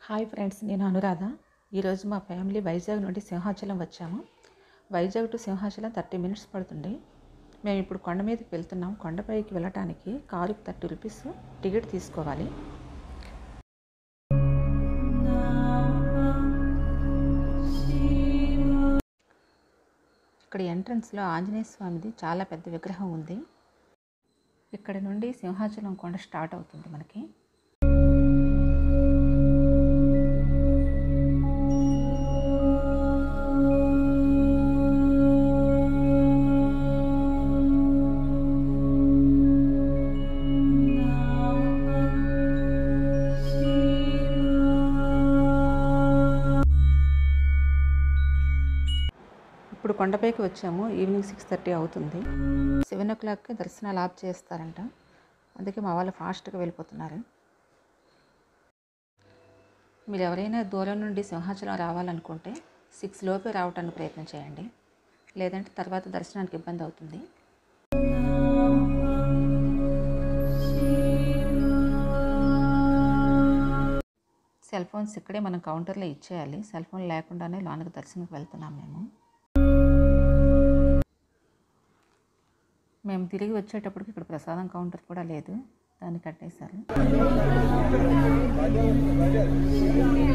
hi friends నేను అనురాధ ఈరోజు మా ఫ్యామిలీ వైజాగ్ నుండి సింహాచలం వచ్చాము Vizag to Simhachalam thirty minutes పడుతుంది మేము ఇప్పుడు కొండ మీదకి వెళ్తున్నాం కొండపైకి వెళ్ళటానికి కారుకి థర్టీ రూపీస్ టికెట్ తీసుకోవాలి ఇక్కడ ఎంట్రన్స్లో ఆంజనేయ స్వామిది చాలా పెద్ద విగ్రహం ఉంది ఇక్కడ నుండి సింహాచలం కొండ స్టార్ట్ అవుతుంది మనకి ఇప్పుడు కొండపైకి వచ్చాము ఈవినింగ్ సిక్స్ థర్టీ అవుతుంది సెవెన్ ఓ క్లాక్కి దర్శనాలు ఆఫ్ చేస్తారంట అందుకే మా వాళ్ళు ఫాస్ట్గా వెళ్ళిపోతున్నారు మీరు ఎవరైనా దూరం నుండి సింహాచలం రావాలనుకుంటే సిక్స్ లోపే రావడానికి ప్రయత్నం చేయండి లేదంటే తర్వాత దర్శనానికి ఇబ్బంది అవుతుంది సెల్ ఫోన్స్ ఇక్కడే మనం కౌంటర్లో ఇచ్చేయాలి సెల్ ఫోన్ లేకుండానే లోనకి దర్శనంకి వెళ్తున్నాం మేము మేము తిరిగి వచ్చేటప్పటికి ఇక్కడ ప్రసాదం కౌంటర్ కూడా లేదు దాన్ని కట్టేశారు